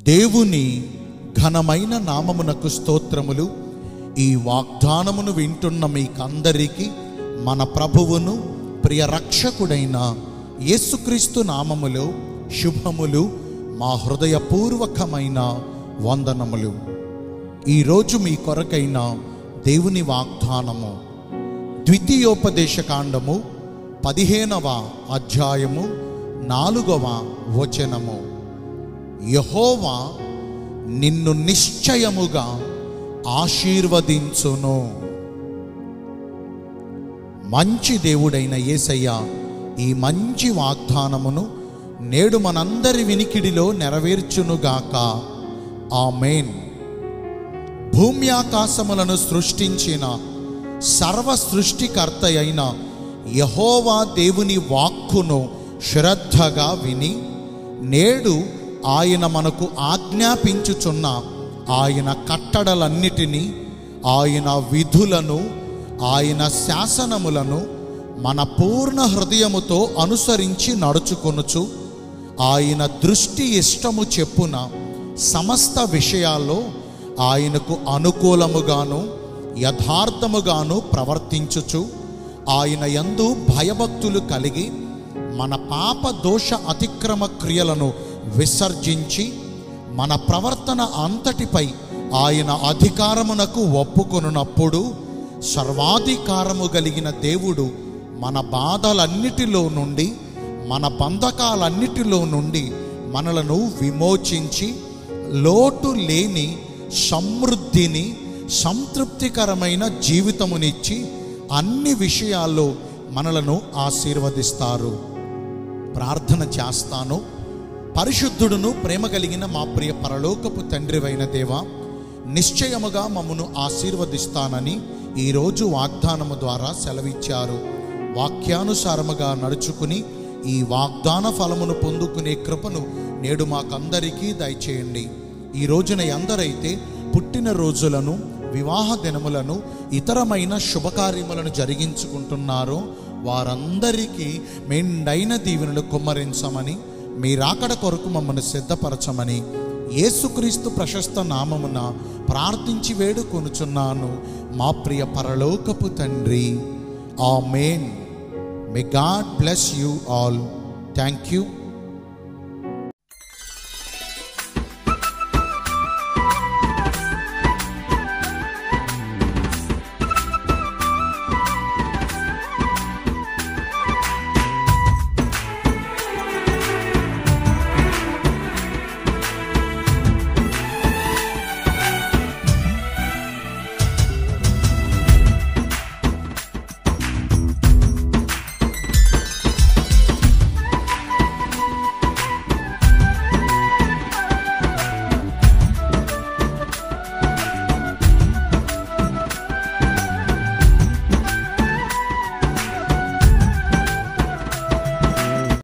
దేవుని ఘనమైన నామమునకు స్తోత్రములు ఈ వాగ్దానమును వింటున్న మీకందరికీ మన ప్రభువును ప్రియ రక్షకుడైన యేసుక్రీస్తు నామములో శుభములు మా హృదయపూర్వకమైన వందనములు ఈరోజు మీ కొరకైన దేవుని వాగ్దానము ద్వితీయోపదేశ కాండము పదిహేనవ అధ్యాయము నాలుగవ వచనము యహోవా నిన్ను నిశ్చయముగా ఆశీర్వదించును మంచి దేవుడైన యేసయ్య ఈ మంచి వాగ్దానమును నేడు మనందరి వినికిడిలో నెరవేర్చునుగాక ఆమెన్ భూమ్యాకాశములను సృష్టించిన సర్వ సృష్టికర్త అయిన యహోవా దేవుని వాక్కును శ్రద్ధగా విని నేడు ఆయన మనకు ఆజ్ఞాపించుచున్న ఆయన కట్టడలన్నిటినీ ఆయన విధులను ఆయన శాసనములను మన పూర్ణ హృదయముతో అనుసరించి నడుచుకొనుచు ఆయన దృష్టి ఇష్టము చెప్పున సమస్త విషయాల్లో ఆయనకు అనుకూలముగాను యథార్థముగాను ప్రవర్తించుచు ఆయన యందు భయభక్తులు కలిగి మన పాప దోష అతిక్రమ క్రియలను విసర్జించి మన ప్రవర్తన అంతటిపై ఆయన అధికారమునకు ఒప్పుకొనున్నప్పుడు సర్వాధికారము కలిగిన దేవుడు మన బాధలన్నిటిలో నుండి మన బంధకాలన్నిటిలో నుండి మనలను విమోచించి లోటు లేని సమృద్ధిని సంతృప్తికరమైన జీవితమునిచ్చి అన్ని విషయాల్లో మనలను ఆశీర్వదిస్తారు ప్రార్థన చేస్తాను పరిశుద్ధుడును ప్రేమ కలిగిన మా ప్రియ పరలోకపు తండ్రివైన దేవ నిశ్చయముగా మమ్మను ఆశీర్వదిస్తానని ఈరోజు వాగ్దానము ద్వారా సెలవిచ్చారు వాక్యానుసారముగా నడుచుకుని ఈ వాగ్దాన ఫలమును పొందుకునే కృపను నేడు మాకందరికీ దయచేయండి ఈ రోజున ఎందరైతే పుట్టిన రోజులను వివాహ దినములను ఇతరమైన శుభకార్యములను జరిగించుకుంటున్నారో వారందరికీ మెండైన దీవెనలు కుమ్మరించమని మీ రాకడ కొరకు మమ్మల్ని సిద్ధపరచమని యేసుక్రీస్తు ప్రశస్త నామమున ప్రార్థించి వేడుకొనుచున్నాను మా ప్రియ పరలోకపు తండ్రి amen may God bless you all thank you